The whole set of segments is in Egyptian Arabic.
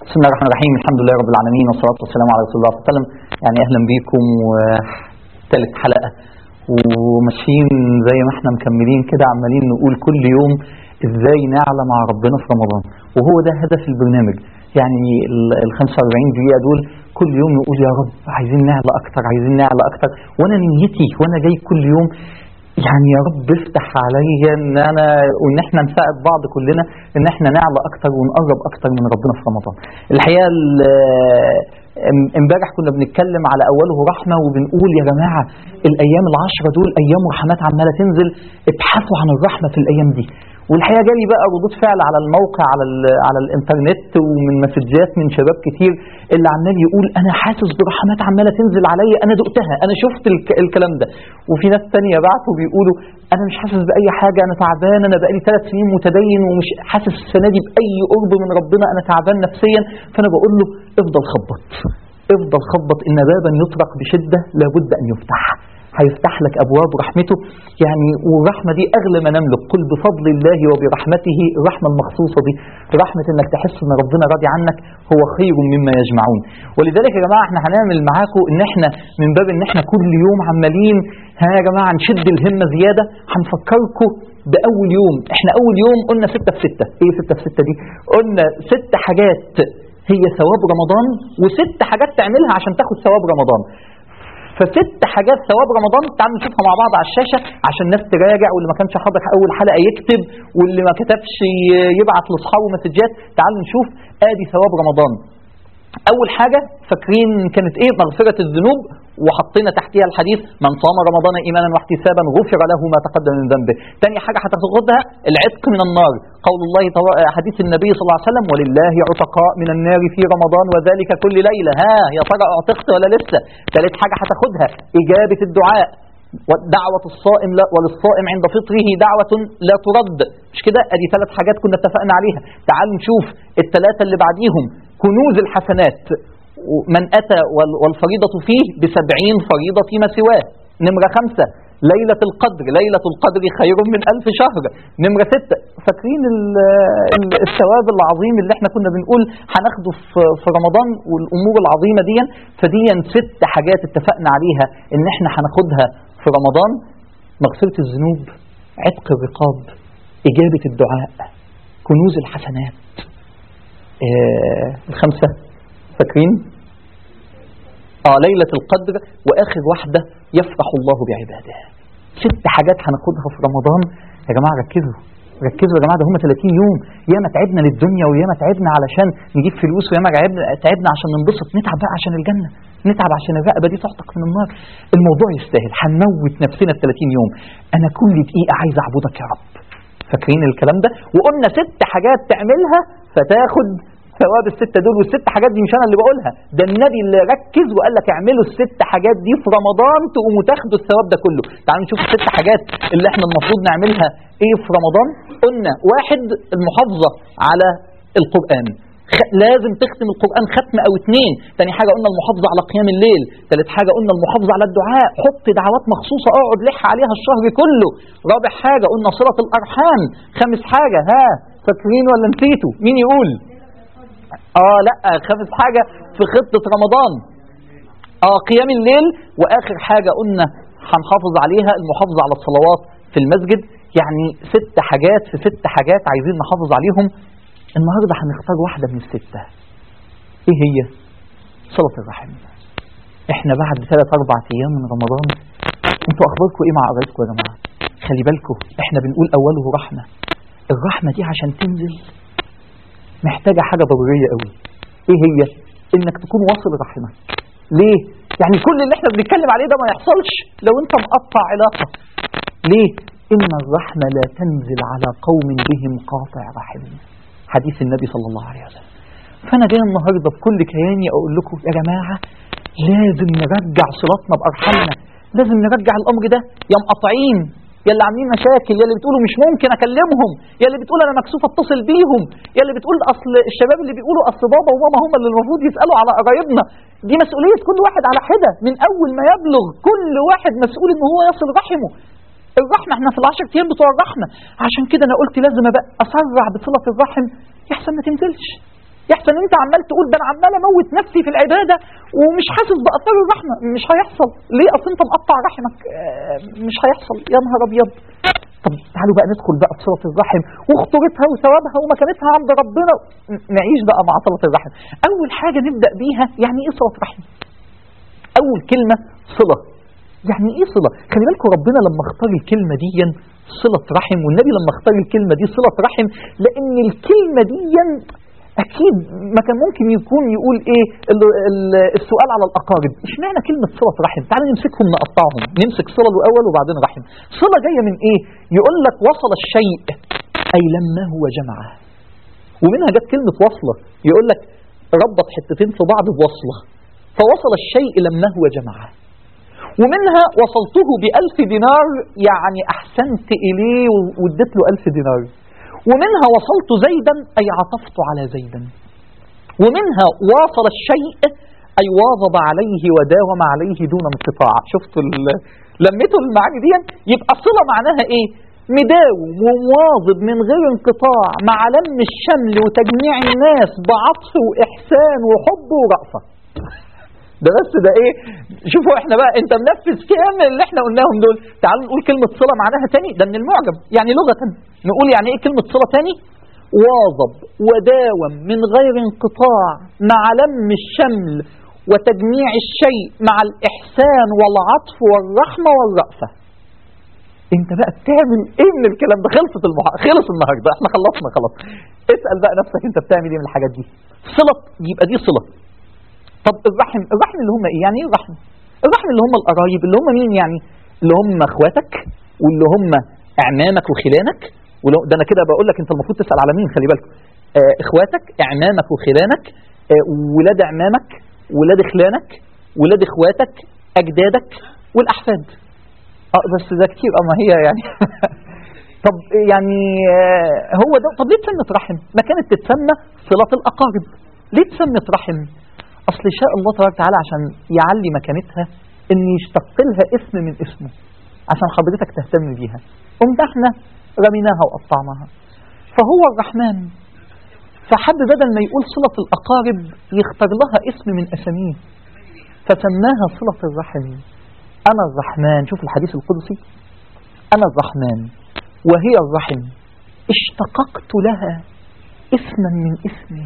بسم الله الرحمن الرحيم الحمد لله رب العالمين والصلاة والسلام على رسول الله صلى الله عليه وسلم يعني أهلا بيكم وثالث حلقة وماشيين زي ما احنا مكملين كده عمالين نقول كل يوم ازاي نعلى مع ربنا في رمضان وهو ده هدف البرنامج يعني ال 45 دقيقة دول كل يوم نقول يا رب عايزين نعلى أكتر عايزين نعلى أكتر وأنا نيتي وأنا جاي كل يوم يعني يا رب افتح عليا ان انا وان احنا نساعد بعض كلنا ان احنا نعلى اكتر ونقرب اكتر من ربنا في رمضان. الحقيقه امبارح كنا بنتكلم على اوله رحمه وبنقول يا جماعه الايام العشره دول ايام رحمات عماله تنزل ابحثوا عن الرحمه في الايام دي. والحقيقه جالي بقى ردود فعل على الموقع على على الانترنت ومن مسجات من شباب كتير اللي عمال يقول انا حاسس برحمات عماله تنزل عليا انا دقتها انا شفت الكلام ده وفي ناس تانية بعتوا بيقولوا انا مش حاسس باي حاجه انا تعبان انا بقالي ثلاث سنين متدين ومش حاسس السنه دي باي قرب من ربنا انا تعبان نفسيا فانا بقول له افضل خبط افضل خبط ان بابا يطرق بشده لابد ان يفتح هيفتح لك ابواب رحمته يعني والرحمه دي اغلى ما نملك قل بفضل الله وبرحمته الرحمه المخصوصه دي رحمه انك تحس ان ربنا راضي عنك هو خير مما يجمعون ولذلك يا جماعه احنا هنعمل معاكم ان احنا من باب ان احنا كل يوم عمالين ها يا جماعه نشد الهمه زياده هنفكركم باول يوم احنا اول يوم قلنا ستة في ستة ايه ستة في ستة دي قلنا ست حاجات هي ثواب رمضان وست حاجات تعملها عشان تاخد ثواب رمضان فست حاجات ثواب رمضان تعالوا نشوفها مع بعض على الشاشه عشان الناس تراجع واللي ما كانش حاضر اول حلقه يكتب واللي ما كتبش يبعت لاصحابه مسجات تعالوا نشوف ادي ثواب رمضان اول حاجه فاكرين كانت ايه مغفره الذنوب وحطينا تحتها الحديث من صام رمضان ايمانا واحتسابا غفر له ما تقدم من ذنبه. تاني حاجه هتاخدها العتق من النار، قول الله حديث النبي صلى الله عليه وسلم ولله عتقاء من النار في رمضان وذلك كل ليله، ها يا ترى اعتقت ولا لسه؟ ثالث حاجه هتاخدها اجابه الدعاء دعوة الصائم لا وللصائم عند فطره دعوة لا ترد مش كده ادي ثلاث حاجات كنا اتفقنا عليها تعالوا نشوف الثلاثة اللي بعديهم كنوز الحسنات من أتى والفريضة فيه بسبعين فريضة فيما سواه نمرة خمسة ليلة القدر ليلة القدر خير من ألف شهر نمرة ستة فاكرين الثواب العظيم اللي احنا كنا بنقول هناخده في رمضان والأمور العظيمة دي فدي ست حاجات اتفقنا عليها ان احنا هناخدها في رمضان مغفرة الذنوب عتق الرقاب إجابة الدعاء كنوز الحسنات آه الخمسة فاكرين اه ليلة القدر واخر واحدة يفرح الله بعباده ست حاجات هناخدها في رمضان يا جماعة ركزوا ركزوا يا جماعة ده هم 30 يوم ياما تعبنا للدنيا وياما تعبنا علشان نجيب فلوس وياما تعبنا عشان ننبسط نتعب بقى عشان الجنة نتعب عشان الرقبة دي تعتق من النار الموضوع يستاهل هنموت نفسنا ال 30 يوم انا كل دقيقة عايز اعبدك يا رب فاكرين الكلام ده وقلنا ست حاجات تعملها فتاخد ثواب الستة دول والست حاجات دي مش أنا اللي بقولها ده النبي اللي ركز وقال لك اعملوا الست حاجات دي في رمضان تقوموا تاخدوا الثواب ده كله تعالوا نشوف الست حاجات اللي احنا المفروض نعملها ايه في رمضان قلنا واحد المحافظة على القرآن لازم تختم القرآن ختم أو اتنين تاني حاجة قلنا المحافظة على قيام الليل تالت حاجة قلنا المحافظة على الدعاء حط دعوات مخصوصة اقعد لح عليها الشهر كله رابع حاجة قلنا صلة الأرحام خامس حاجة ها فاكرين ولا نسيتوا مين يقول اه لا خامس حاجة في خطة رمضان اه قيام الليل واخر حاجة قلنا هنحافظ عليها المحافظة على الصلوات في المسجد يعني ست حاجات في ست حاجات عايزين نحافظ عليهم النهاردة هنختار واحدة من الستة ايه هي صلة الرحم احنا بعد ثلاث اربع ايام من رمضان انتوا اخباركم ايه مع قرايبكم يا جماعة خلي بالكم احنا بنقول اوله رحمة الرحمة دي عشان تنزل محتاجة حاجة ضرورية قوي ايه هي انك تكون واصل رحمك ليه يعني كل اللي احنا بنتكلم عليه ده ما يحصلش لو انت مقطع علاقة ليه ان الرحمة لا تنزل على قوم بهم قاطع رحم حديث النبي صلى الله عليه وسلم فانا جاي النهاردة بكل كياني اقول لكم يا جماعة لازم نرجع صلاتنا بارحامنا لازم نرجع الامر ده يا مقاطعين يا اللي عاملين مشاكل يا اللي بتقولوا مش ممكن اكلمهم يا اللي بتقول انا مكسوف اتصل بيهم يا اللي بتقول اصل الشباب اللي بيقولوا اصل بابا وماما هم اللي المفروض يسالوا على قرايبنا دي مسؤوليه كل واحد على حده من اول ما يبلغ كل واحد مسؤول ان هو يصل رحمه الرحمه احنا في العشر ايام بتوع الرحمه عشان كده انا قلت لازم ابقى اسرع بصله الرحم يحسن ما تنزلش يحسن انت عمال تقول ده انا عمال اموت نفسي في العباده ومش حاسس باثار الرحمه مش هيحصل ليه اصل انت مقطع رحمك آه، مش هيحصل يا نهار ابيض طب تعالوا بقى ندخل بقى في صله الرحم وخطورتها وثوابها ومكانتها عند ربنا ن- نعيش بقى مع صله الرحم اول حاجه نبدا بيها يعني ايه صله رحم اول كلمه صله يعني ايه صله خلي بالكم ربنا لما اختار الكلمه دي صله رحم والنبي لما اختار الكلمه دي صله رحم لان الكلمه دي اكيد ما كان ممكن يكون يقول ايه ال- ال- السؤال على الاقارب اشمعنى كلمه صله رحم تعالوا نمسكهم نقطعهم نمسك صله الاول وبعدين رحم صله جايه من ايه يقول لك وصل الشيء اي لمه وجمعه ومنها جت كلمه وصله يقول لك ربط حتتين في بعض بوصله فوصل الشيء لمه وجمعه ومنها وصلته بألف دينار يعني أحسنت إليه واديت له ألف دينار ومنها وصلت زيدا أي عطفت على زيدا ومنها واصل الشيء أي واظب عليه وداوم عليه دون انقطاع شفتوا ال- لميتوا المعاني دي يبقى الصلة معناها إيه مداوم ومواظب من غير انقطاع مع لم الشمل وتجميع الناس بعطف وإحسان وحب ورأفة ده بس ده ايه شوفوا احنا بقى انت منفذ كام اللي احنا قلناهم دول تعالوا نقول كلمة صلة معناها تاني ده من المعجم يعني لغة نقول يعني ايه كلمة صلة تاني واظب وداوم من غير انقطاع مع لم الشمل وتجميع الشيء مع الإحسان والعطف والرحمة والرأفة انت بقى بتعمل ايه من الكلام ده خلصت المح... خلص النهارده احنا خلصنا خلاص اسأل بقى نفسك انت بتعمل ايه من الحاجات دي صلة يبقى دي صلة طب الرحم الرحم اللي هم ايه يعني ايه الرحم الرحم اللي هم القرايب اللي هم مين يعني اللي هم اخواتك واللي هم اعمامك وخلانك ولو ده انا كده بقول لك انت المفروض تسال على مين خلي بالك آه اخواتك اعمامك وخلانك آه ولاد اعمامك ولاد خلانك ولاد اخواتك اجدادك والاحفاد اه بس ده كتير اه ما هي يعني طب يعني آه هو ده طب ليه اتسمت رحم ما كانت تتسمى صله الاقارب ليه اتسمت رحم اصل شاء الله تبارك وتعالى عشان يعلي مكانتها ان يشتق لها اسم من اسمه عشان حضرتك تهتم بيها قمت احنا رميناها وقطعناها فهو الرحمن فحد بدل ما يقول صلة الأقارب يختار لها اسم من أساميه فسماها صلة الرحم أنا الرحمن شوف الحديث القدسي أنا الرحمن وهي الرحم اشتققت لها اسما من اسمي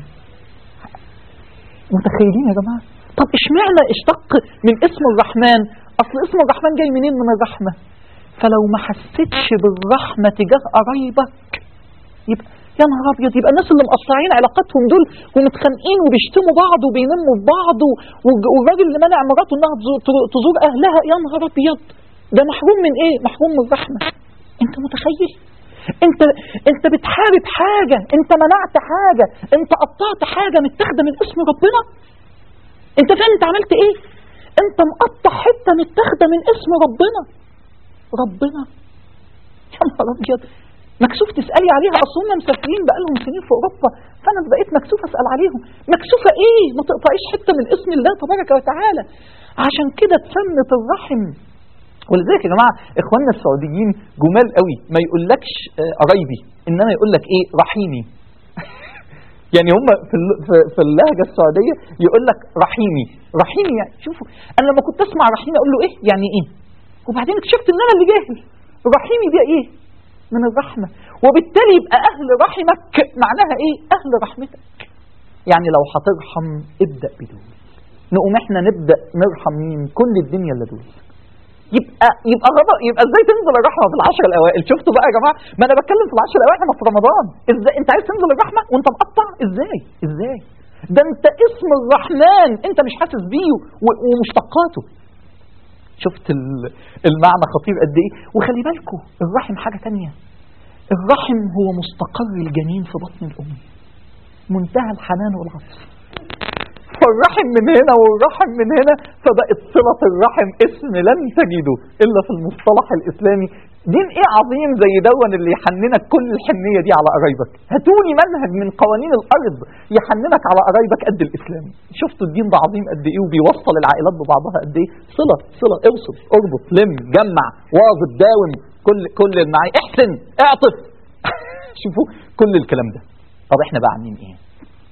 متخيلين يا جماعة طب اشمعنى اشتق من اسم الرحمن اصل اسم الرحمن جاي منين من الرحمة فلو ما حسيتش بالرحمة تجاه قرايبك يبقى يا نهار ابيض يبقى الناس اللي مقطعين علاقاتهم دول ومتخانقين وبيشتموا بعض وبينموا في بعض و- والراجل اللي منع مراته انها تزور- تزور اهلها يا نهار ابيض ده محروم من ايه؟ محروم من الرحمة انت متخيل؟ انت انت بتحارب حاجة انت منعت حاجة انت قطعت حاجة متاخدة من اسم ربنا انت فاهم انت عملت ايه انت مقطع حتة متاخدة من اسم ربنا ربنا يا نهار ابيض مكسوف تسالي عليها اصل هم مسافرين بقالهم سنين في اوروبا فانا بقيت مكسوف اسال عليهم مكسوفه ايه ما تقطعيش حته من اسم الله تبارك وتعالى عشان كده اتسمت الرحم ولذلك يا جماعه اخواننا السعوديين جمال قوي ما يقولكش آه، قرايبي انما يقول لك ايه رحيمي يعني هم في الل- في- في اللهجه السعوديه يقول لك رحيمي رحيمي يعني شوفوا انا لما كنت اسمع رحيمي اقول له ايه يعني ايه وبعدين اكتشفت ان انا اللي جاهل رحيمي دي ايه من الرحمه وبالتالي يبقى اهل رحمك معناها ايه اهل رحمتك يعني لو هترحم ابدا بدول نقوم احنا نبدا نرحم مين كل الدنيا اللي دول يبقى يبقى غضب يبقى ازاي تنزل الرحمه في العشر الاوائل شفتوا بقى يا جماعه ما انا بتكلم في العشر الاوائل احنا في رمضان ازاي انت عايز تنزل الرحمه وانت مقطع ازاي ازاي ده انت اسم الرحمن انت مش حاسس بيه و- ومشتقاته شفت ال- المعنى خطير قد ايه وخلي بالكم الرحم حاجه تانية الرحم هو مستقر الجنين في بطن الام منتهى الحنان والعطف فالرحم من هنا والرحم من هنا فبقت صلة الرحم اسم لن تجده إلا في المصطلح الإسلامي دين إيه عظيم زي دون اللي يحننك كل الحنية دي على قرايبك هاتوني منهج من قوانين الأرض يحننك على قرايبك قد الإسلام شفتوا الدين ده عظيم قد إيه وبيوصل العائلات ببعضها قد إيه صلة صلة اوصل اربط لم جمع واظب داوم كل كل المعاني احسن اعطف شوفوا كل الكلام ده طب احنا بقى عاملين ايه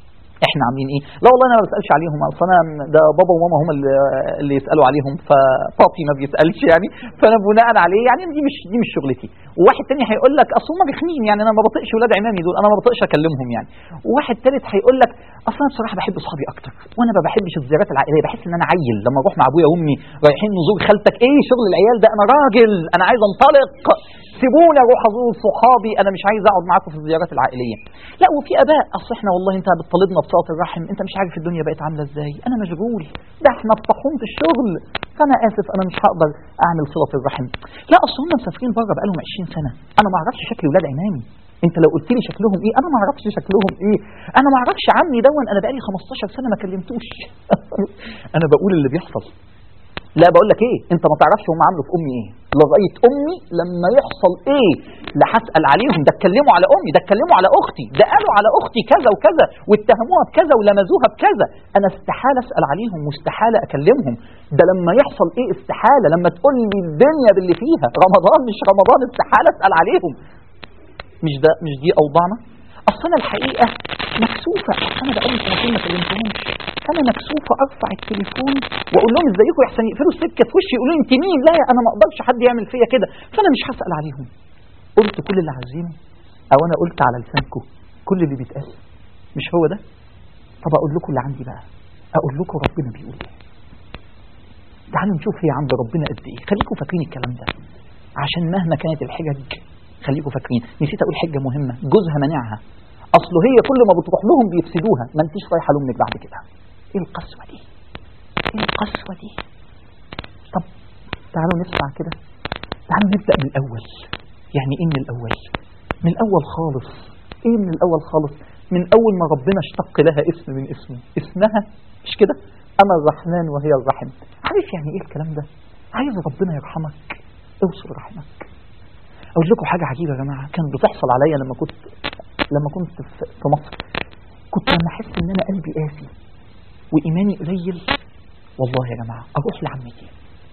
احنا عاملين ايه لا والله انا ما بسالش عليهم اصل انا ده بابا وماما هم اللي, اللي يسالوا عليهم فبابي ما بيسالش يعني فانا بناء عليه يعني دي مش دي مش شغلتي وواحد تاني هيقول لك اصل هم رخمين يعني انا ما بطيقش ولاد عمامي دول انا ما بطيقش اكلمهم يعني وواحد تالت هيقول لك اصل انا بصراحه بحب اصحابي اكتر وانا ما بحبش الزيارات العائليه بحس ان انا عيل لما اروح مع ابويا وامي رايحين نزور خالتك ايه شغل العيال ده انا راجل انا عايز انطلق سيبوني اروح ازور صحابي انا مش عايز اقعد معاكم في الزيارات العائليه لا وفي اباء اصل احنا والله انت بتطالبنا بصلاه الرحم انت مش عارف الدنيا بقت عامله ازاي انا مشغول ده احنا في طاحونه الشغل فانا اسف انا مش هقدر اعمل صله الرحم لا اصل هم مسافرين بره بقالهم 20 سنه انا ما اعرفش شكل ولاد عمامي انت لو قلت لي شكلهم ايه انا ما اعرفش شكلهم ايه انا ما اعرفش عمي دون انا بقالي 15 سنه ما كلمتوش انا بقول اللي بيحصل لا بقول لك ايه انت ما تعرفش هم عملوا في امي ايه لغايه امي لما يحصل ايه لا هسال عليهم ده اتكلموا على امي ده اتكلموا على اختي ده قالوا على اختي كذا وكذا واتهموها بكذا ولمزوها بكذا انا استحاله اسال عليهم واستحاله اكلمهم ده لما يحصل ايه استحاله لما تقول لي الدنيا باللي فيها رمضان مش رمضان استحاله اسال عليهم مش ده مش دي اوضاعنا اصل انا الحقيقه مكسوفه انا بقالي سنتين ما كلمتهمش انا مكسوفه ارفع التليفون واقول لهم ازيكم يحسن يقفلوا السكه في وشي يقولوا لي انت مين لا انا ما اقدرش حد يعمل فيا كده فانا مش هسال عليهم قلت كل اللي عايزينه او انا قلت على لسانكم كل اللي بيتقال مش هو ده طب اقول لكم اللي عندي بقى اقول لكم ربنا بيقول ايه تعالوا نشوف هي عند ربنا قد ايه خليكم فاكرين الكلام ده عشان مهما كانت الحجج خليكم فاكرين نسيت اقول حجه مهمه جوزها منعها اصله هي كل ما بتروح لهم بيفسدوها ما انتش رايحه لامك بعد كده ايه القسوه دي ايه القسوه دي طب تعالوا نسمع كده تعالوا نبدا من الاول يعني ايه من الاول من الاول خالص ايه من الاول خالص من اول ما ربنا اشتق لها اسم من اسمه اسمها مش كده انا الرحمن وهي الرحم عارف يعني ايه الكلام ده عايز ربنا يرحمك اوصل رحمك اقول لكم حاجه عجيبه يا جماعه كانت بتحصل عليا لما كنت لما كنت في مصر كنت لما احس ان انا قلبي قاسي وايماني قليل والله يا جماعه اروح لعمتي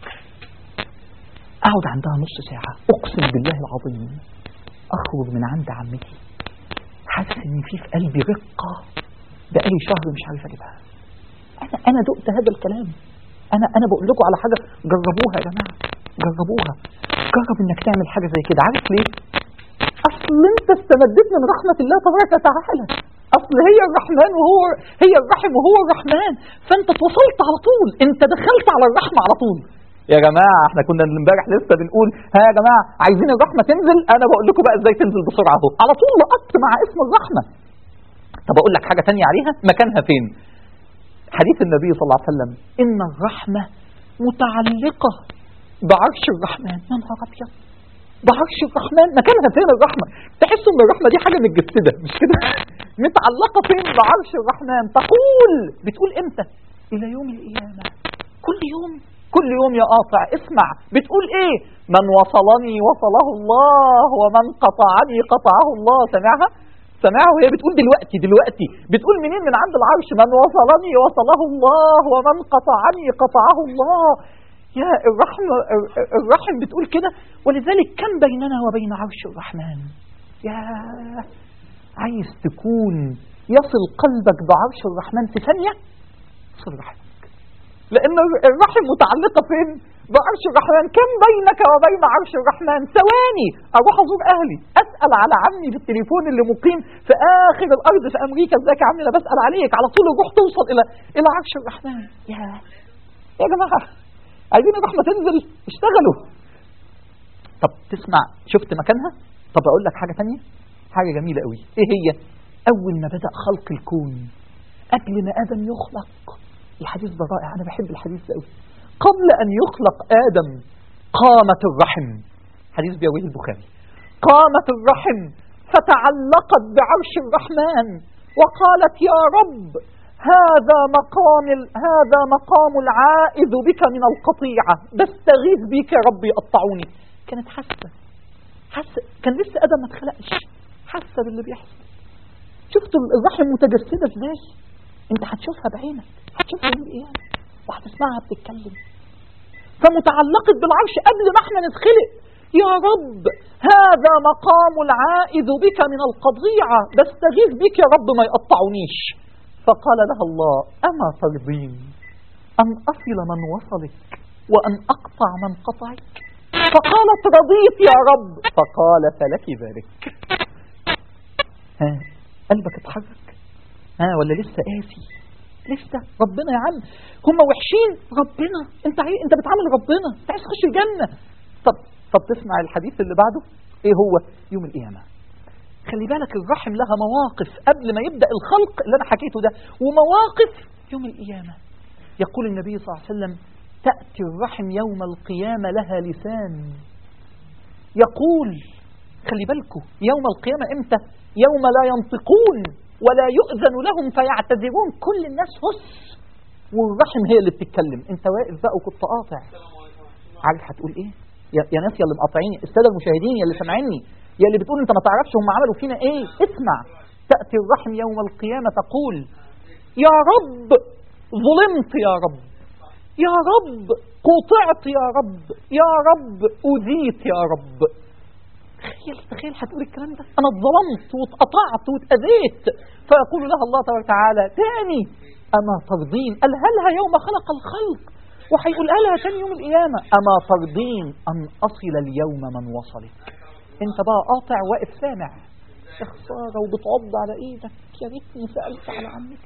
اقعد عندها نص ساعه اقسم بالله العظيم اخرج من عند عمتي حاسس ان في في قلبي رقه بقالي شهر مش عارف اجيبها انا انا دقت هذا الكلام انا انا بقول لكم على حاجه جربوها يا جماعه جربوها جرب انك تعمل حاجه زي كده عارف ليه اصل انت استمدت من رحمه الله تبارك وتعالى اصل هي الرحمن وهو هي الرحم وهو الرحمن فانت اتوصلت على طول انت دخلت على الرحمه على طول يا جماعه احنا كنا امبارح لسه بنقول ها يا جماعه عايزين الرحمه تنزل انا بقول لكم بقى ازاي تنزل بسرعه اهو على طول لقطت مع اسم الرحمه طب اقول لك حاجه تانية عليها مكانها فين حديث النبي صلى الله عليه وسلم ان الرحمه متعلقه بعرش الرحمن يا نهار ابيض بعرش الرحمن مكانها فين الرحمه تحس ان الرحمه دي حاجه متجسده مش كده متعلقه فين بعرش الرحمن تقول بتقول امتى الى يوم القيامه كل يوم كل يوم يا قاطع اسمع بتقول ايه من وصلني وصله الله ومن قطعني قطعه الله سمعها سمعها وهي بتقول دلوقتي دلوقتي بتقول منين من عند العرش من وصلني وصله الله ومن قطعني قطعه الله يا الرحم الرحم بتقول كده ولذلك كم بيننا وبين عرش الرحمن يا عايز تكون يصل قلبك بعرش الرحمن في ثانية صل رحمك لأن الرحم متعلقة فين بعرش الرحمن كم بينك وبين عرش الرحمن ثواني أروح أزور أهلي أسأل على عمي في التليفون اللي مقيم في آخر الأرض في أمريكا ازيك يا عمي أنا بسأل عليك على طول الروح توصل إلى إلى عرش الرحمن يا يا جماعة عايزين الرحمة تنزل اشتغلوا طب تسمع شفت مكانها طب اقول لك حاجة تانية حاجة جميلة قوي ايه هي اول ما بدأ خلق الكون قبل ما ادم يخلق الحديث ده رائع انا بحب الحديث ده قوي قبل ان يخلق ادم قامت الرحم حديث بيرويه البخاري قامت الرحم فتعلقت بعرش الرحمن وقالت يا رب هذا مقام هذا مقام العائذ بك من القطيعة بستغيث بك يا رب يقطعوني كانت حاسة حاسة كان لسه آدم ما اتخلقش حاسة باللي بيحصل شفتوا الرحم متجسدة ازاي انت هتشوفها بعينك هتشوفها يوم القيامة وهتسمعها بتتكلم فمتعلقت بالعرش قبل ما احنا نتخلق يا رب هذا مقام العائذ بك من القضيعة بستغيث بك يا رب ما يقطعونيش فقال لها الله أما ترضين أن أصل من وصلك وأن أقطع من قطعك فقالت رضيت يا رب فقال فلك ذلك ها قلبك اتحرك ها ولا لسه قاسي لسه ربنا يا عم هم وحشين ربنا انت عاي... انت بتعامل ربنا انت عايز تخش الجنه طب طب تسمع الحديث اللي بعده ايه هو يوم القيامه خلي بالك الرحم لها مواقف قبل ما يبدا الخلق اللي انا حكيته ده ومواقف يوم القيامه يقول النبي صلى الله عليه وسلم تاتي الرحم يوم القيامه لها لسان يقول خلي بالكم يوم القيامه امتى يوم لا ينطقون ولا يؤذن لهم فيعتذرون كل الناس هس والرحم هي اللي بتتكلم انت واقف بقى وكنت قاطع عارف هتقول ايه يا يا ناس يا اللي مقاطعيني الساده المشاهدين يا اللي سامعيني يا اللي بتقول انت ما تعرفش هم عملوا فينا ايه اسمع تاتي الرحم يوم القيامه تقول يا رب ظلمت يا رب يا رب قطعت يا رب يا رب اذيت يا رب تخيل تخيل هتقول الكلام ده انا اتظلمت واتقطعت واتاذيت فيقول لها الله تبارك وتعالى تاني اما ترضين الهلها يوم خلق الخلق وهيقولها لها تاني يوم القيامه اما ترضين ان اصل اليوم من وصلك انت بقى قاطع واقف سامع يا خساره وبتعض على ايدك يا ريتني سالت على عمك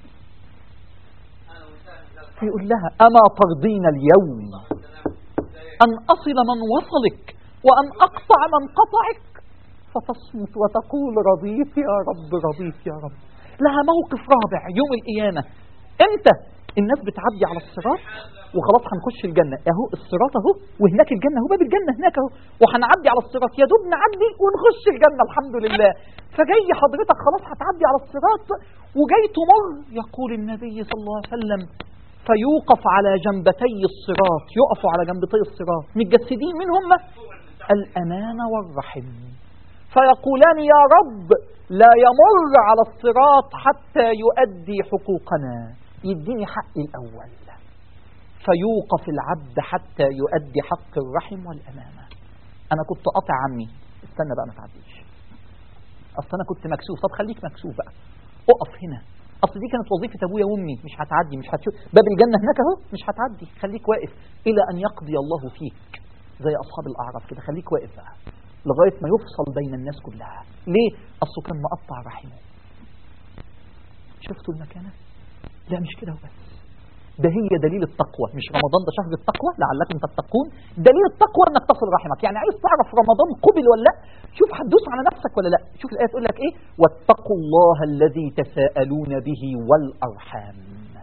فيقول لها اما ترضين اليوم ان اصل من وصلك وأن أقطع من قطعك فتصمت وتقول رضيت يا رب رضيت يا رب لها موقف رابع يوم القيامة امتى الناس بتعدي على الصراط وخلاص هنخش الجنة اهو الصراط اهو وهناك الجنة اهو باب الجنة هناك اهو وهنعدي على الصراط يا دوب نعدي ونخش الجنة الحمد لله فجاي حضرتك خلاص هتعدي على الصراط وجاي تمر يقول النبي صلى الله عليه وسلم فيوقف على جنبتي الصراط يقفوا على جنبتي الصراط متجسدين من هم الأمانة والرحم فيقولان يا رب لا يمر على الصراط حتى يؤدي حقوقنا يديني حقي الأول فيوقف العبد حتى يؤدي حق الرحم والأمانة أنا كنت قاطع عمي استنى بقى ما تعديش أصل أنا كنت مكسوف طب خليك مكسوف بقى أقف هنا أصل دي كانت وظيفة أبويا وأمي مش هتعدي مش هتشوف باب الجنة هناك أهو مش هتعدي خليك واقف إلى أن يقضي الله فيك زي أصحاب الأعراف كده خليك واقف بقى لغاية ما يفصل بين الناس كلها ليه؟ أصله كان مقطع رحمه شفتوا المكانة؟ لا مش كده وبس ده هي دليل التقوى مش رمضان ده شهر التقوى لعلكم تتقون دليل التقوى انك تصل رحمك يعني عايز تعرف رمضان قبل ولا لا شوف هتدوس على نفسك ولا لا شوف الايه تقول لك ايه واتقوا الله الذي تساءلون به والارحام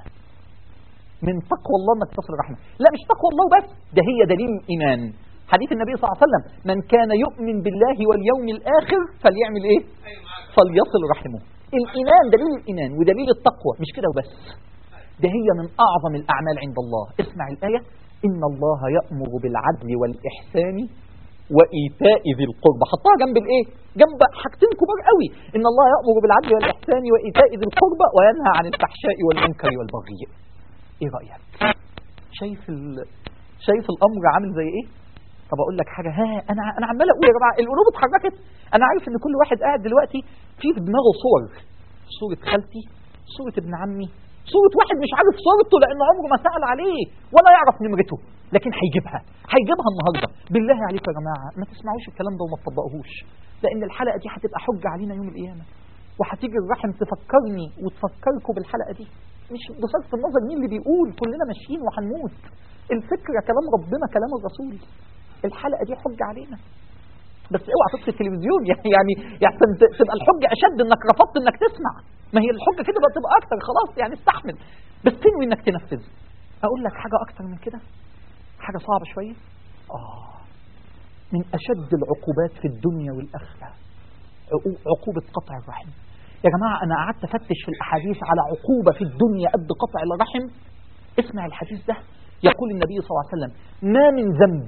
من تقوى الله انك تصل رحمه لا مش تقوى الله بس ده هي دليل الايمان حديث النبي صلى الله عليه وسلم من كان يؤمن بالله واليوم الاخر فليعمل ايه فليصل رحمه الايمان دليل الايمان ودليل التقوى مش كده وبس ده هي من أعظم الأعمال عند الله اسمع الآية إن الله يأمر بالعدل والإحسان وإيتاء ذي القربى حطها جنب الإيه؟ جنب حاجتين كبار قوي إن الله يأمر بالعدل والإحسان وإيتاء ذي القربى وينهى عن الفحشاء والمنكر والبغي إيه رأيك؟ شايف ال... شايف الأمر عامل زي إيه؟ طب أقول لك حاجة ها أنا أنا عمال أقول يا جماعة القلوب اتحركت أنا عارف إن كل واحد قاعد دلوقتي في في دماغه صور صورة خالتي صورة ابن عمي صورة واحد مش عارف صورته لأن عمره ما سأل عليه ولا يعرف نمرته لكن هيجيبها هيجيبها النهاردة بالله عليكم يا جماعة ما تسمعوش الكلام ده وما تطبقوهوش لأن الحلقة دي هتبقى حجة علينا يوم القيامة وهتيجي الرحم تفكرني وتفكركم بالحلقة دي مش بصرف النظر مين اللي بيقول كلنا ماشيين وهنموت الفكرة كلام ربنا كلام الرسول الحلقة دي حجة علينا بس اوعى تطفي التلفزيون يعني يعني يعني تبقى الحجة أشد إنك رفضت إنك تسمع ما هي الحجة كده بقى تبقى أكتر خلاص يعني استحمل بس تنوي إنك تنفذ أقول لك حاجة أكتر من كده حاجة صعبة شوية آه من أشد العقوبات في الدنيا والآخرة عقوبة قطع الرحم يا جماعة أنا قعدت أفتش في الأحاديث على عقوبة في الدنيا قد قطع الرحم اسمع الحديث ده يقول النبي صلى الله عليه وسلم ما من ذنب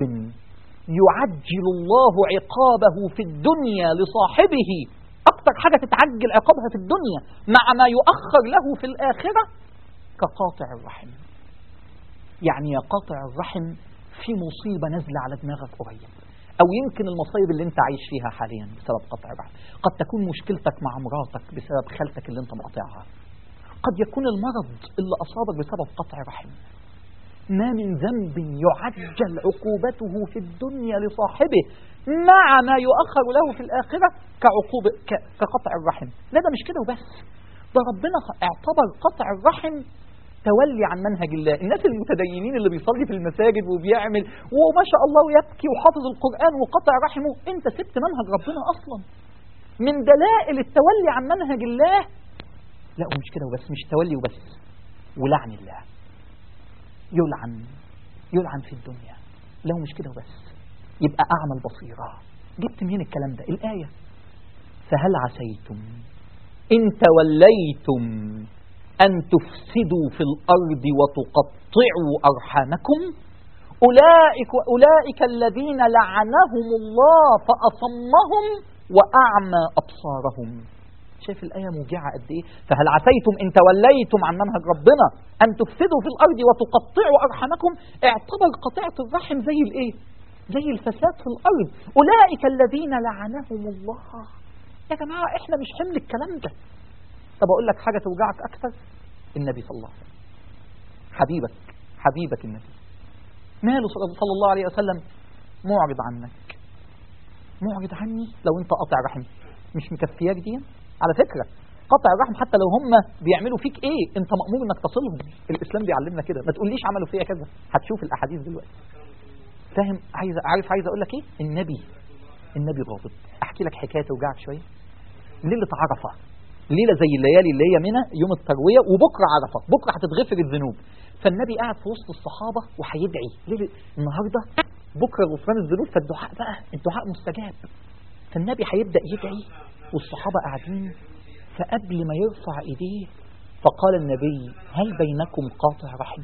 يعجل الله عقابه في الدنيا لصاحبه أكتر حاجة تتعجل عقابها في الدنيا مع ما يؤخر له في الآخرة كقاطع الرحم يعني يا قاطع الرحم في مصيبة نازلة على دماغك قريب أو يمكن المصايب اللي أنت عايش فيها حاليا بسبب قطع الرحم قد تكون مشكلتك مع مراتك بسبب خالتك اللي أنت مقاطعها قد يكون المرض اللي أصابك بسبب قطع رحم ما من ذنب يعجل عقوبته في الدنيا لصاحبه مع ما يؤخر له في الآخرة كعقوبة ك- كقطع الرحم لا ده مش كده وبس ده ربنا اعتبر قطع الرحم تولي عن منهج الله الناس المتدينين اللي بيصلي في المساجد وبيعمل وما شاء الله ويبكي وحافظ القرآن وقطع رحمه انت سبت منهج ربنا أصلا من دلائل التولي عن منهج الله لا ومش كده وبس مش تولي وبس ولعن الله يلعن يلعن في الدنيا لو مش كده وبس يبقى أعمى البصيرة جبت منين الكلام ده الآية فهل عسيتم إن توليتم أن تفسدوا في الأرض وتقطعوا أرحامكم أولئك, أولئك الذين لعنهم الله فأصمهم وأعمى أبصارهم شايف الآية موجعة قد إيه فهل عسيتم إن توليتم عن منهج ربنا أن تفسدوا في الأرض وتقطعوا أرحامكم اعتبر قطيعة الرحم زي الإيه زي الفساد في الأرض أولئك الذين لعنهم الله يا جماعة إحنا مش حمل الكلام ده طب أقول لك حاجة توجعك أكثر النبي صلى الله عليه وسلم حبيبك حبيبك النبي ماله صلى الله عليه وسلم معرض عنك معرض عني لو انت قاطع رحم مش مكفياك دي على فكرة قطع الرحم حتى لو هم بيعملوا فيك ايه انت مأمور انك تصلهم الاسلام بيعلمنا كده ما تقوليش عملوا فيا كذا هتشوف الاحاديث دلوقتي فاهم عايز عارف عايز اقول لك ايه النبي النبي ضابط احكي لك حكايه توجعك شويه ليله عرفه ليله زي الليالي اللي هي منى يوم الترويه وبكره عرفه بكره هتتغفر الذنوب فالنبي قاعد في وسط الصحابه وهيدعي ليله النهارده بكره غفران الذنوب فالدعاء بقى الدعاء مستجاب فالنبي هيبدا يدعي والصحابه قاعدين فقبل ما يرفع ايديه فقال النبي هل بينكم قاطع رحم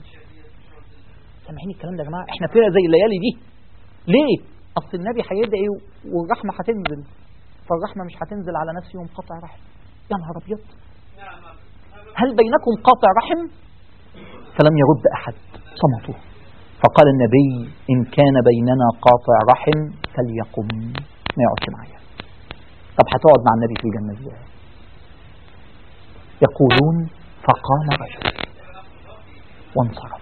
سامعين الكلام ده يا جماعه احنا فينا زي الليالي دي ليه اصل النبي هيدعي والرحمه هتنزل فالرحمه مش هتنزل على ناس يوم قطع رحم يا نهار ابيض هل بينكم قاطع رحم فلم يرد احد صمتوا فقال النبي ان كان بيننا قاطع رحم فليقم ما يقعدش معايا طب هتقعد مع النبي في الجنه ازاي يقولون فقام رجل وانصرف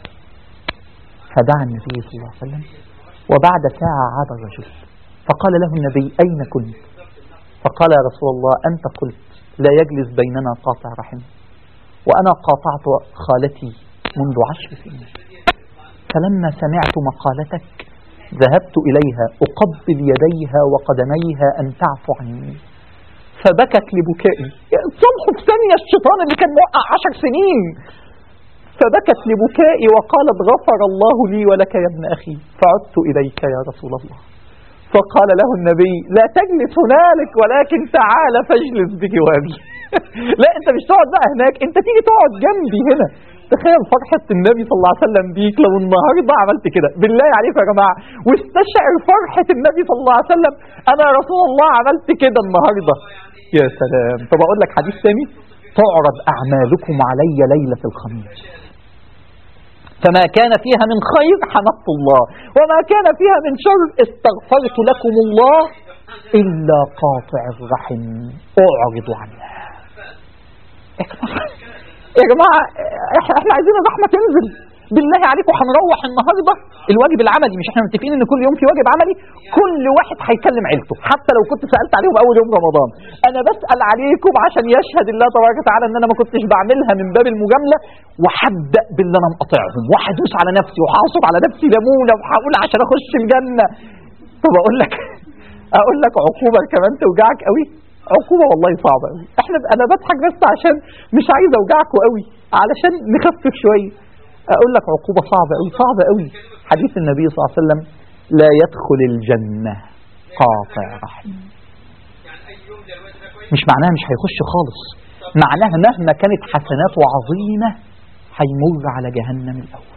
فدعا النبي صلى الله عليه وسلم وبعد ساعة عاد الرجل فقال له النبي أين كنت فقال يا رسول الله أنت قلت لا يجلس بيننا قاطع رحم وأنا قاطعت خالتي منذ عشر سنين فلما سمعت مقالتك ذهبت إليها أقبل يديها وقدميها أن تعفو عني فبكت لبكائي صمحه في ثانية الشيطان اللي كان موقع عشر سنين فبكت لبكائي وقالت غفر الله لي ولك يا ابن أخي فعدت إليك يا رسول الله فقال له النبي لا تجلس هنالك ولكن تعال فاجلس بجوابي لا انت مش تقعد بقى هناك انت تيجي تقعد جنبي هنا تخيل فرحة النبي صلى الله عليه وسلم بيك لو النهاردة عملت كده بالله عليكم يا جماعة واستشعر فرحة النبي صلى الله عليه وسلم أنا يا رسول الله عملت كده النهاردة يا سلام طب أقول لك حديث تاني تعرض أعمالكم علي ليلة الخميس فما كان فيها من خير حمدت الله وما كان فيها من شر استغفرت لكم الله إلا قاطع الرحم أعرض عنها يا جماعة احنا عايزين الرحمة تنزل بالله عليكم هنروح النهاردة الواجب العملي مش احنا متفقين ان كل يوم في واجب عملي كل واحد هيكلم عيلته حتى لو كنت سألت عليهم اول يوم رمضان انا بسأل عليكم عشان يشهد الله تبارك وتعالى ان انا ما كنتش بعملها من باب المجاملة وهبدأ باللي انا مقاطعهم وهدوس على نفسي وهعصب على نفسي ليمونة وهقول عشان اخش الجنة طب اقول لك اقول لك عقوبة كمان توجعك قوي عقوبة والله صعبة قوي احنا انا بضحك بس عشان مش عايز اوجعكم قوي علشان نخفف شوية اقول لك عقوبة صعبة قوي صعبة قوي حديث النبي صلى الله عليه وسلم لا يدخل الجنة قاطع رحم مش معناها مش هيخش خالص معناها مهما كانت حسناته عظيمة هيمر على جهنم الأول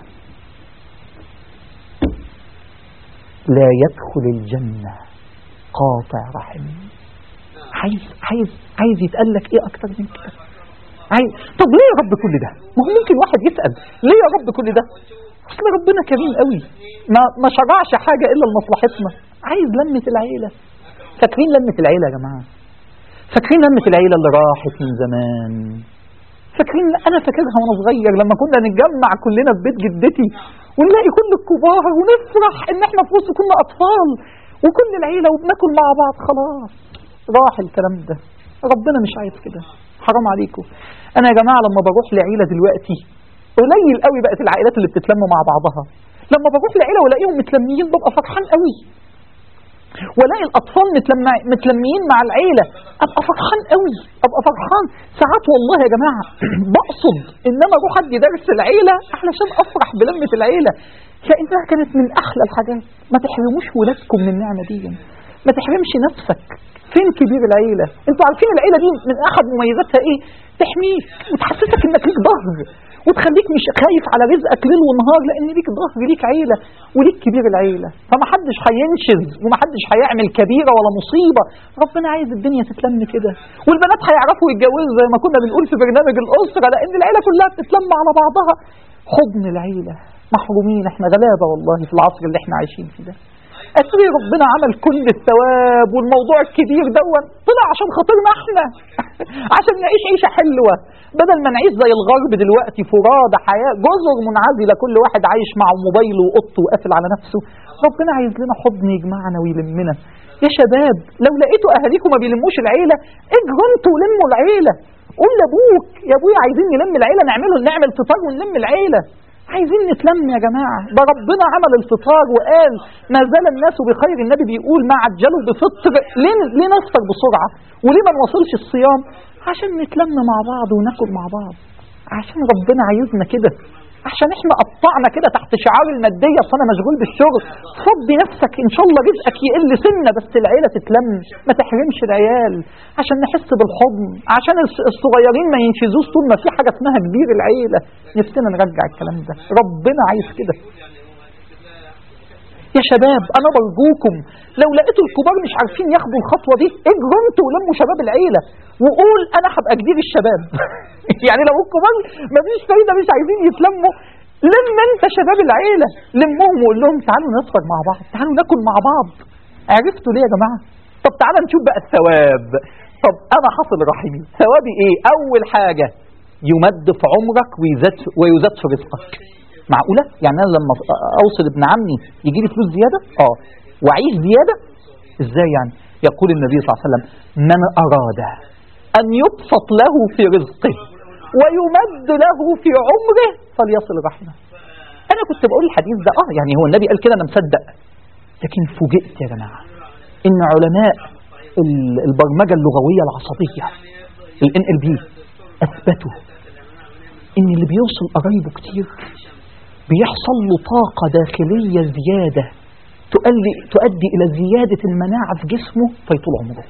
لا يدخل الجنة قاطع رحم عايز عايز عايز يتقال لك ايه اكتر من كده عايز طب ليه يا رب كل ده ما هو ممكن واحد يسأل ليه يا رب كل ده اصل ربنا كريم قوي ما ما شرعش حاجة الا لمصلحتنا عايز لمة العيلة فاكرين لمة العيلة يا جماعة فاكرين لمة العيلة اللي راحت من زمان فاكرين انا فاكرها وانا صغير لما كنا نتجمع كلنا في بيت جدتي ونلاقي كل الكبار ونفرح ان احنا في وسط كنا اطفال وكل العيله وبناكل مع بعض خلاص راح الكلام ده ربنا مش عايز كده حرام عليكم انا يا جماعه لما بروح لعيله دلوقتي قليل قوي بقت العائلات اللي بتتلم مع بعضها لما بروح لعيله والاقيهم متلميين ببقى فرحان قوي والاقي الاطفال متلمع متلميين مع العيله ابقى فرحان قوي ابقى فرحان ساعات والله يا جماعه بقصد انما اروح ادي درس العيله علشان افرح بلمه العيله لانها كانت من احلى الحاجات ما تحرموش ولادكم من النعمه دي ما تحرمش نفسك فين كبير العيله انتوا عارفين العيله دي من احد مميزاتها ايه تحميك وتحسسك انك ليك ظهر وتخليك مش خايف على رزقك ليل ونهار لان ليك ظهر ليك عيله وليك كبير العيله فمحدش هينشز ومحدش هيعمل كبيره ولا مصيبه ربنا عايز الدنيا تتلم كده والبنات هيعرفوا يتجوزوا زي ما كنا بنقول في برنامج الاسره لان العيله كلها بتتلم على بعضها حضن العيله محرومين احنا غلابه والله في العصر اللي احنا عايشين فيه ده أتري ربنا عمل كل الثواب والموضوع الكبير دون طلع عشان خاطرنا احنا عشان نعيش عيشة حلوة بدل ما نعيش زي الغرب دلوقتي فرادة حياة جزر منعزلة كل واحد عايش مع موبايله وقطه وقافل على نفسه ربنا عايز لنا حضن يجمعنا ويلمنا يا شباب لو لقيتوا أهاليكم ما بيلموش العيلة اجروا انتوا ولموا العيلة قول لابوك يا ابويا عايزين نلم العيلة نعمله نعمل فطار ونلم العيلة عايزين نتلم يا جماعة ده ربنا عمل الفطار وقال ما زال الناس بخير النبي بيقول ما عجلوا بفطر ليه, ليه نفطر بسرعة وليه ما نوصلش الصيام عشان نتلم مع بعض وناكل مع بعض عشان ربنا عايزنا كده عشان احنا قطعنا كده تحت شعار الماديه اصل انا مشغول بالشغل فضي نفسك ان شاء الله رزقك يقل سنه بس العيله تتلم ما تحرمش العيال عشان نحس بالحضن عشان الصغيرين ما ينشزوش طول ما في حاجه اسمها كبير العيله نفسنا نرجع الكلام ده ربنا عايز كده يا شباب انا برجوكم لو لقيتوا الكبار مش عارفين ياخدوا الخطوه دي اجروا انتوا ولموا شباب العيله وقول انا هبقى كبير الشباب يعني لو الكبار مفيش فايده مش عايزين يتلموا لم انت شباب العيله لمهم وقول لهم تعالوا نفطر مع بعض تعالوا ناكل مع بعض عرفتوا ليه يا جماعه طب تعالى نشوف بقى الثواب طب انا حصل رحمي ثوابي ايه اول حاجه يمد في عمرك ويزاد ويزاد في رزقك معقوله يعني انا لما اوصل ابن عمي يجي لي فلوس زياده اه واعيش زياده ازاي يعني يقول النبي صلى الله عليه وسلم من اراد ان يبسط له في رزقه ويمد له في عمره فليصل رحمه انا كنت بقول الحديث ده اه يعني هو النبي قال كده انا مصدق لكن فوجئت يا جماعه ان علماء البرمجه اللغويه العصبيه ال NLP اثبتوا ان اللي بيوصل قرايبه كتير بيحصل له طاقة داخلية زيادة تؤدي, تؤدي إلى زيادة المناعة في جسمه فيطول عمره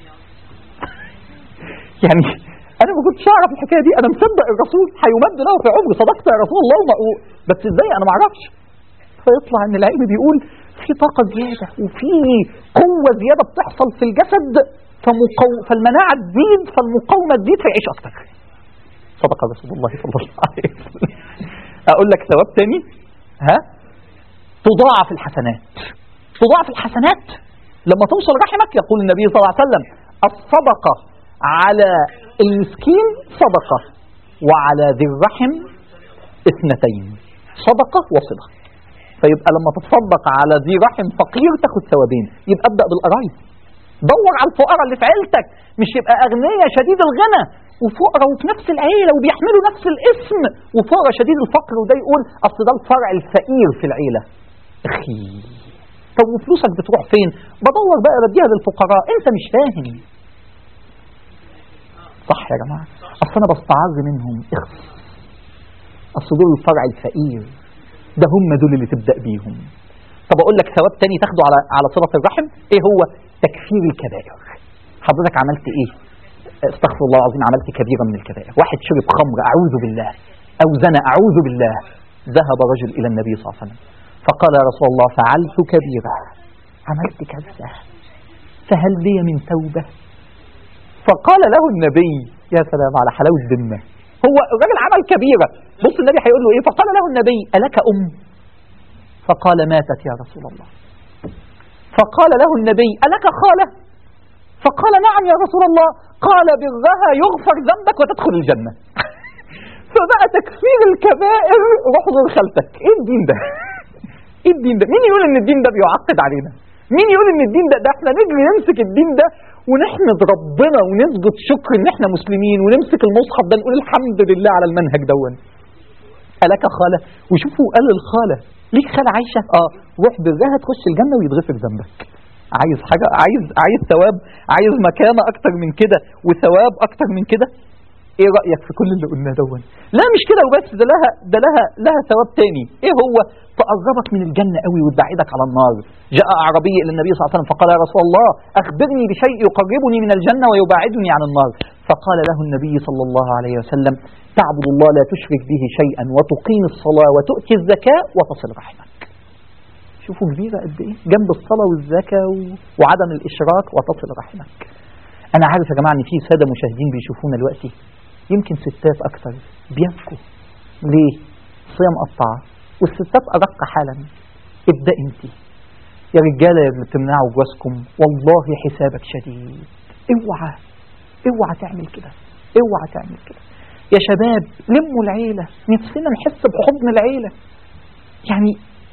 يعني أنا ما كنتش أعرف الحكاية دي أنا مصدق الرسول هيمد له في عمره صدقت يا رسول الله وما بس إزاي أنا ما أعرفش فيطلع إن العلم بيقول في طاقة زيادة وفي قوة زيادة بتحصل في الجسد فمقو... فالمناعة تزيد فالمقاومة تزيد فيعيش أكتر صدق رسول الله صلى الله عليه وسلم أقول لك ثواب تاني ها تضاعف الحسنات تضاعف الحسنات لما توصل رحمك يقول النبي صلى الله عليه وسلم الصدقة على المسكين صدقة وعلى ذي الرحم اثنتين صدقة وصلة فيبقى لما تتصدق على ذي رحم فقير تاخد ثوابين يبقى ابدأ بالقرايب دور على الفقراء اللي في عيلتك مش يبقى أغنياء شديد الغنى وفقراء وفي نفس العيلة وبيحملوا نفس الاسم وفقراء شديد الفقر وده يقول أصل ده الفرع الفقير في العيلة أخي طب وفلوسك بتروح فين بدور بقى بديها للفقراء انت مش فاهم صح يا جماعة أصل أنا بستعذ منهم اخس أصل دول الفرع الفقير ده هم دول اللي تبدأ بيهم طب أقول لك ثواب تاني تاخده على على صلة الرحم إيه هو تكفير الكبائر حضرتك عملت إيه استغفر الله العظيم عملت كبيرة من الكبائر واحد شرب خمر أعوذ بالله أو زنى أعوذ بالله ذهب رجل إلى النبي صلى الله عليه وسلم فقال يا رسول الله فعلت كبيرة عملت كذا فهل لي من توبة فقال له النبي يا سلام على حلاوة ذمة هو الراجل عمل كبيرة بص النبي هيقول له ايه فقال له النبي ألك أم فقال ماتت يا رسول الله فقال له النبي ألك خالة فقال نعم يا رسول الله قال برها يغفر ذنبك وتدخل الجنة فبقى تكفير الكبائر روح زور خالتك ايه الدين ده ايه الدين ده مين يقول ان الدين ده بيعقد علينا مين يقول ان الدين ده ده احنا نجري نمسك الدين ده ونحمد ربنا ونثبت شكر ان احنا مسلمين ونمسك المصحف ده نقول الحمد لله على المنهج دون ألك خالة وشوفوا قال الخالة ليك خالة عايشة اه روح برها تخش الجنة ويتغفر ذنبك عايز حاجة عايز عايز ثواب عايز مكانة أكتر من كده وثواب أكتر من كده ايه رأيك في كل اللي قلناه دون لا مش كده وبس ده لها ده لها لها ثواب تاني ايه هو تقربك من الجنة قوي وتبعدك على النار جاء أعرابي إلى النبي صلى الله عليه وسلم فقال يا رسول الله أخبرني بشيء يقربني من الجنة ويبعدني عن النار فقال له النبي صلى الله عليه وسلم تعبد الله لا تشرك به شيئا وتقيم الصلاة وتؤتي الزكاة وتصل رحمك شوفوا كبيرة قد ايه جنب الصلاة والزكاة و... وعدم الإشراك وتصل رحمك أنا عارف يا جماعة إن في سادة مشاهدين بيشوفونا دلوقتي يمكن ستات أكثر بيبكوا ليه؟ صيام قطعة والستات أرق حالا ابدأ أنت يا رجالة يا اللي بتمنعوا جوازكم والله حسابك شديد اوعى اوعى تعمل كده اوعى تعمل كده يا شباب لموا العيلة نفسنا نحس بحضن العيلة يعني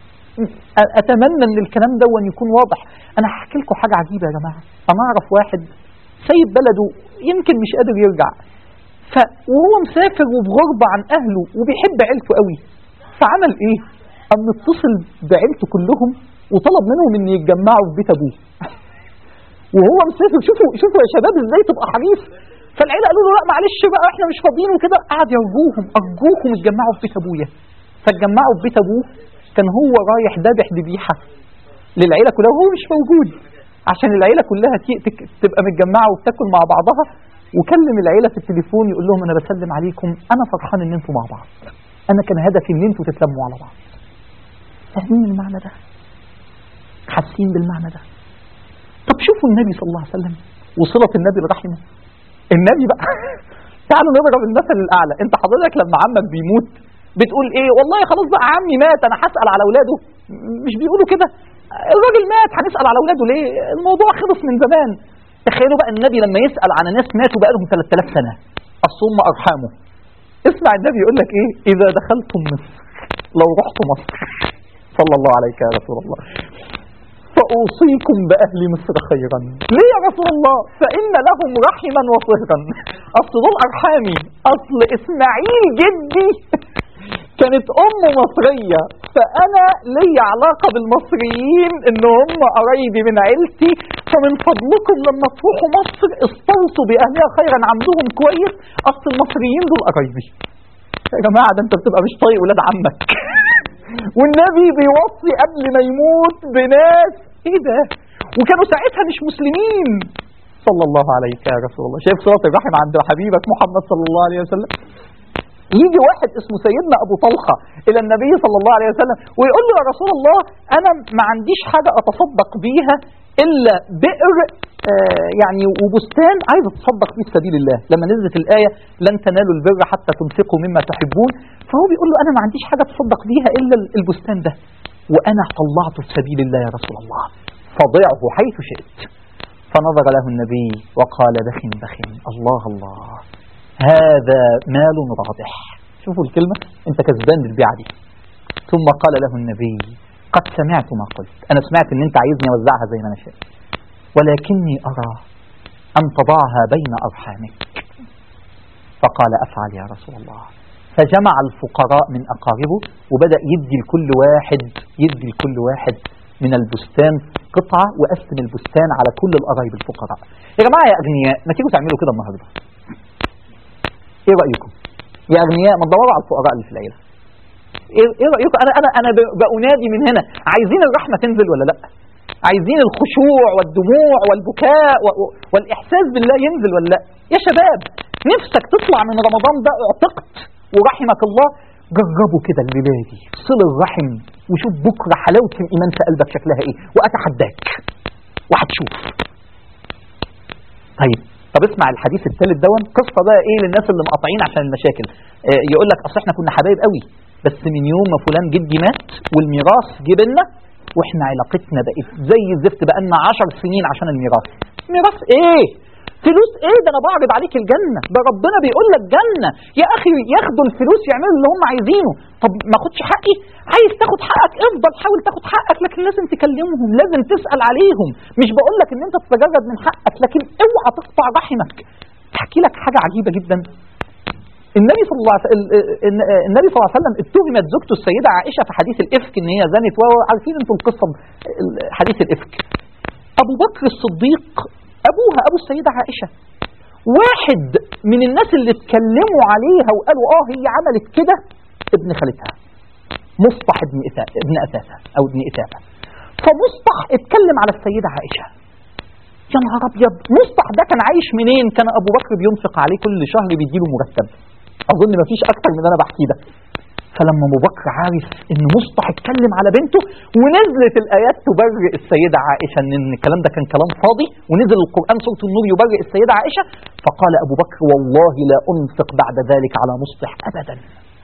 أتمنى أن الكلام ده يكون واضح أنا هحكي لكم حاجة عجيبة يا جماعة أنا أعرف واحد سيد بلده يمكن مش قادر يرجع ف وهو مسافر وبغربة عن أهله وبيحب عيلته قوي فعمل إيه؟ أن اتصل بعيلته كلهم وطلب منهم أن يتجمعوا في بيت أبوه وهو مسافر شوفوا شوفوا يا شباب ازاي تبقى حريص فالعيله قالوا له لا معلش بقى احنا مش فاضيين وكده قعد يرجوهم ارجوكم اتجمعوا في بيت ابويا فاتجمعوا في بيت ابوه كان هو رايح ذابح ذبيحه للعيله كلها وهو مش موجود عشان العيله كلها تبقى متجمعه وبتاكل مع بعضها وكلم العيله في التليفون يقول لهم انا بسلم عليكم انا فرحان ان انتم مع بعض انا كان هدفي ان انتم تتلموا على بعض فاهمين المعنى ده حاسين بالمعنى ده طب شوفوا النبي صلى الله عليه وسلم وصلة النبي لرحمه النبي بقى تعالوا نضرب المثل الأعلى أنت حضرتك لما عمك بيموت بتقول إيه والله خلاص بقى عمي مات أنا هسأل على أولاده مش بيقولوا كده الراجل مات هنسأل على أولاده ليه الموضوع خلص من زمان تخيلوا بقى النبي لما يسأل عن ناس ماتوا بقى لهم 3000 سنة الصم أرحامه اسمع النبي يقول لك إيه إذا دخلتم مصر لو رحت مصر صلى الله عليك يا رسول الله فأوصيكم بأهل مصر خيرا ليه يا رسول الله فإن لهم رحما وصهرا أصل دول أرحامي أصل إسماعيل جدي كانت أم مصرية فأنا لي علاقة بالمصريين إن هم قرايبي من عيلتي فمن فضلكم لما تروحوا مصر استوصوا بأهلها خيرا عندهم كويس أصل المصريين دول قرايبي يا جماعة ده أنت بتبقى مش طايق ولاد عمك والنبي بيوصي قبل ما يموت بناس ايه ده وكانوا ساعتها مش مسلمين صلى الله عليك يا رسول الله شايف صلاة الرحم عند حبيبك محمد صلى الله عليه وسلم يجي واحد اسمه سيدنا ابو طلحه الى النبي صلى الله عليه وسلم ويقول له يا رسول الله انا ما عنديش حاجه اتصدق بيها الا بئر آه يعني وبستان عايز اتصدق فيه في سبيل الله لما نزلت الايه لن تنالوا البر حتى تنفقوا مما تحبون فهو بيقول له انا ما عنديش حاجه اتصدق بيها الا البستان ده وانا طلعته في سبيل الله يا رسول الله فضعه حيث شئت فنظر له النبي وقال بخن بخن الله الله هذا مال رابح شوفوا الكلمة انت كسبان بالبيعة دي ثم قال له النبي قد سمعت ما قلت انا سمعت ان انت عايزني اوزعها زي ما انا شايف ولكني ارى ان تضعها بين ارحامك فقال افعل يا رسول الله فجمع الفقراء من اقاربه وبدا يدي لكل واحد يدي لكل واحد من البستان قطعه وقسم البستان على كل القرايب الفقراء يا جماعه يا اغنياء ما تيجوا تعملوا كده النهارده ايه رايكم يا اغنياء ما تدوروا على الفقراء اللي في العيله ايه إيه رايكم انا انا انا بأنادي من هنا عايزين الرحمه تنزل ولا لا عايزين الخشوع والدموع والبكاء والاحساس بالله ينزل ولا لا يا شباب نفسك تطلع من رمضان ده اعتقت ورحمك الله جربوا كده الليله دي صل الرحم وشوف بكره حلاوه الايمان في قلبك شكلها ايه واتحداك وهتشوف طيب طب اسمع الحديث الثالث دون قصه بقى ايه للناس اللي مقاطعين عشان المشاكل آه يقول لك اصل احنا كنا حبايب قوي بس من يوم ما فلان جدي مات والميراث جه لنا واحنا علاقتنا بقت زي الزفت بقى لنا 10 سنين عشان الميراث ميراث ايه فلوس ايه ده انا بعرض عليك الجنه ده ربنا بيقول لك جنه يا اخي ياخدوا الفلوس يعملوا اللي هم عايزينه طب ما اخدش حقي عايز تاخد حقك افضل حاول تاخد حقك لكن لازم تكلمهم لازم تسال عليهم مش بقول لك ان انت تتجرد من حقك لكن اوعى تقطع رحمك احكي لك حاجه عجيبه جدا النبي صلى الله عليه وسلم النبي صلى الله عليه وسلم اتهمت زوجته السيده عائشه في حديث الافك ان هي زنت وعارفين انتم القصه حديث الافك ابو بكر الصديق ابوها ابو السيده عائشه واحد من الناس اللي اتكلموا عليها وقالوا اه هي عملت كده ابن خالتها مصطح ابن إثاثة ابن أثاثة أو ابن إثاثة فمصطح اتكلم على السيدة عائشة يا نهار أبيض مصطح ده كان عايش منين كان أبو بكر بينفق عليه كل شهر بيديله مرتب أظن ما فيش أكتر من أنا بحكي ده فلما ابو بكر عارف ان مصطح اتكلم على بنته ونزلت الايات تبرئ السيده عائشه ان الكلام ده كان كلام فاضي ونزل القران سوره النور يبرئ السيده عائشه فقال ابو بكر والله لا انفق بعد ذلك على مصطح ابدا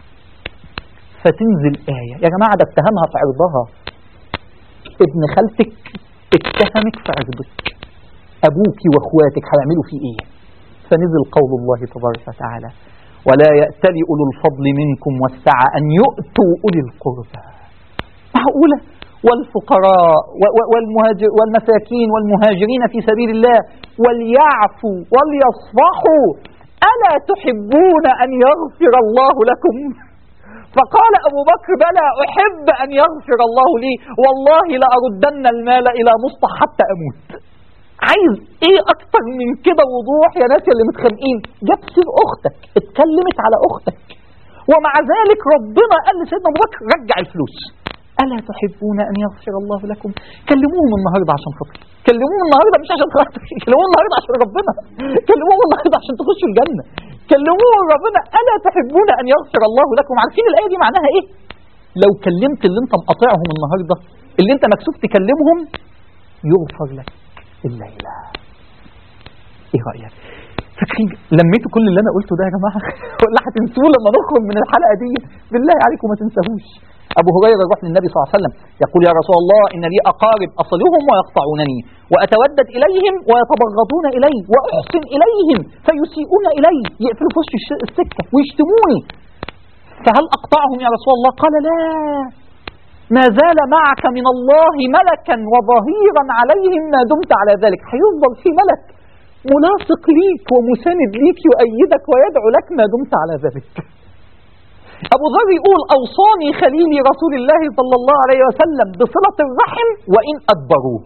فتنزل آية يا جماعة ده اتهمها في عرضها ابن خالتك اتهمك في عرضك أبوك وأخواتك هيعملوا فيه إيه فنزل قول الله تبارك وتعالى ولا يأتل أولو الفضل منكم والسعة أن يؤتوا أولي القربى معقولة والفقراء والمهاجر والمساكين والمهاجرين في سبيل الله وليعفوا وليصفحوا ألا تحبون أن يغفر الله لكم فقال أبو بكر بلى أحب أن يغفر الله لي والله لأردن المال إلى مصطح حتى أموت عايز ايه اكتر من كده وضوح يا ناس اللي متخانقين جت سير اختك اتكلمت على اختك ومع ذلك ربنا قال لسيدنا ابو بكر رجع الفلوس الا تحبون ان يغفر الله لكم كلموهم النهارده عشان خاطري كلموهم النهارده مش عشان خاطري كلموهم النهارده عشان ربنا كلموهم النهارده عشان تخشوا الجنه كلموهم ربنا الا تحبون ان يغفر الله لكم عارفين الايه دي معناها ايه لو كلمت اللي انت مقاطعهم النهارده اللي انت مكسوف تكلمهم يغفر لك الليلة ايه رأيك فاكرين لميتوا كل اللي انا قلته ده يا جماعة ولا هتنسوه لما نخرج من الحلقة دي بالله عليكم ما تنساهوش أبو هريرة يروح للنبي صلى الله عليه وسلم يقول يا رسول الله إن لي أقارب أصلهم ويقطعونني وأتودد إليهم ويتبغضون إلي وأحسن إليهم فيسيئون إلي يقفلوا في وش السكة ويشتموني فهل أقطعهم يا رسول الله قال لا ما زال معك من الله ملكا وظهيرا عليهم ما دمت على ذلك هيفضل في ملك ملاصق ليك ومساند ليك يؤيدك ويدعو لك ما دمت على ذلك أبو ذر يقول أوصاني خليلي رسول الله صلى الله عليه وسلم بصلة الرحم وإن أدبروا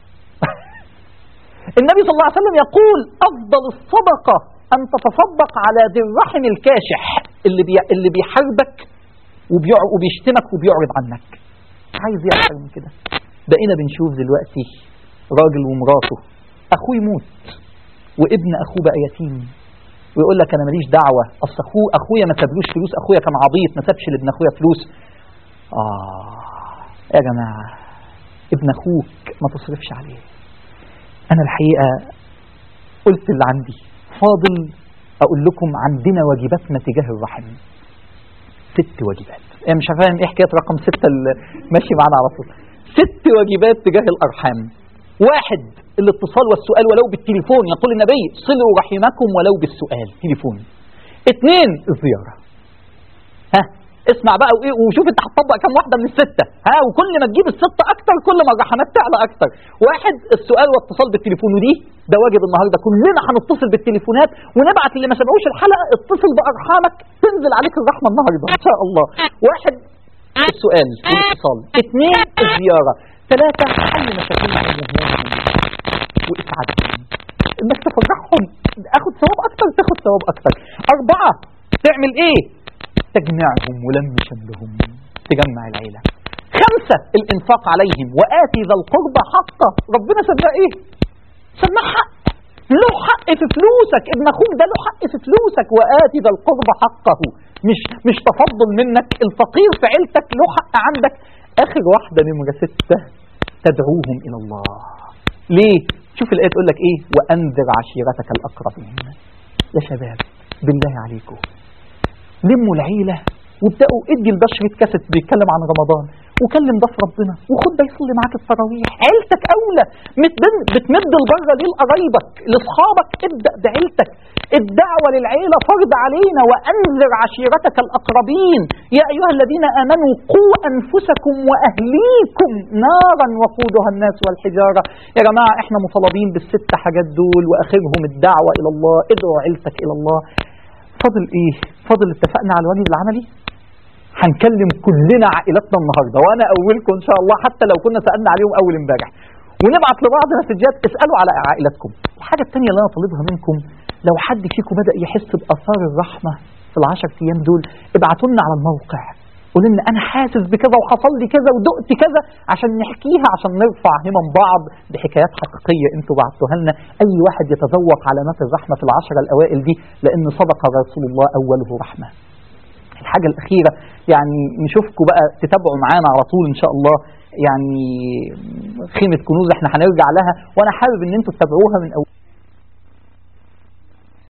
النبي صلى الله عليه وسلم يقول أفضل الصدقة أن تتصدق على ذي الرحم الكاشح اللي, بي... اللي بيحاربك وبيع... وبيشتمك وبيعرض عنك عايز ايه اكتر من كده بقينا بنشوف دلوقتي راجل ومراته اخوه يموت وابن اخوه بقى يتيم ويقول لك انا ماليش دعوه اصل اخوه اخويا ما سابلوش فلوس اخويا كان عبيط ما سابش لابن اخويا فلوس اه يا جماعه ابن اخوك ما تصرفش عليه انا الحقيقه قلت اللي عندي فاضل اقول لكم عندنا واجباتنا تجاه الرحم ست واجبات يعني مش فاهم ايه حكايه رقم ستة اللي ماشي معانا على طول ست واجبات تجاه الارحام واحد الاتصال والسؤال ولو بالتليفون يقول النبي صلوا رحمكم ولو بالسؤال تليفون اثنين الزياره ها اسمع بقى وايه وشوف انت هتطبق كام واحده من السته ها وكل ما تجيب السته اكتر كل ما الرحمات تعلى اكتر واحد السؤال واتصال بالتليفون ودي ده واجب النهارده كلنا هنتصل بالتليفونات ونبعت اللي ما سمعوش الحلقه اتصل بارحامك تنزل عليك الرحمه النهارده ان شاء الله واحد السؤال والاتصال اثنين الزياره ثلاثه حل مشاكلهم واسعادهم انك تفرحهم اخد ثواب اكتر تاخد ثواب اكتر اربعه تعمل ايه تجمعهم ولم شملهم تجمع العيلة خمسة الإنفاق عليهم وآتي ذا القربى حقه ربنا سماه إيه سماه حق له حق في فلوسك ابن أخوك ده له حق في فلوسك وآتي ذا القربى حقه مش مش تفضل منك الفقير في عيلتك له حق عندك آخر واحدة نمرة ستة تدعوهم إلى الله ليه شوف الآية تقول لك إيه وأنذر عشيرتك الأقربين يا شباب بالله عليكم لموا العيلة وابدأوا ادي لده شريط كاسيت بيتكلم عن رمضان وكلم ده في ربنا وخد ده يصلي معاك التراويح عيلتك اولى متبن- بتمد البره ليه لقرايبك لاصحابك ابدا بعيلتك الدعوه للعيله فرض علينا وانذر عشيرتك الاقربين يا ايها الذين امنوا قوا انفسكم واهليكم نارا وقودها الناس والحجاره يا جماعه احنا مطالبين بالست حاجات دول واخرهم الدعوه الى الله ادعو عيلتك الى الله فاضل ايه فاضل اتفقنا على الواجب العملي هنكلم كلنا عائلتنا النهارده وانا اولكم ان شاء الله حتى لو كنا سالنا عليهم اول امبارح ونبعت لبعض مسجات اسالوا على عائلتكم الحاجه الثانيه اللي انا طالبها منكم لو حد فيكم بدا يحس باثار الرحمه في العشر ايام دول ابعتوا لنا على الموقع قولوا لنا انا حاسس بكذا وحصل لي كذا ودقت كذا عشان نحكيها عشان نرفع همم بعض بحكايات حقيقيه انتوا بعتوها لنا اي واحد يتذوق علامات الرحمه في العشره الاوائل دي لان صدق رسول الله اوله رحمه الحاجة الأخيرة يعني نشوفكم بقى تتابعوا معانا على طول إن شاء الله يعني خيمة كنوز احنا هنرجع لها وأنا حابب إن أنتوا تتابعوها من أول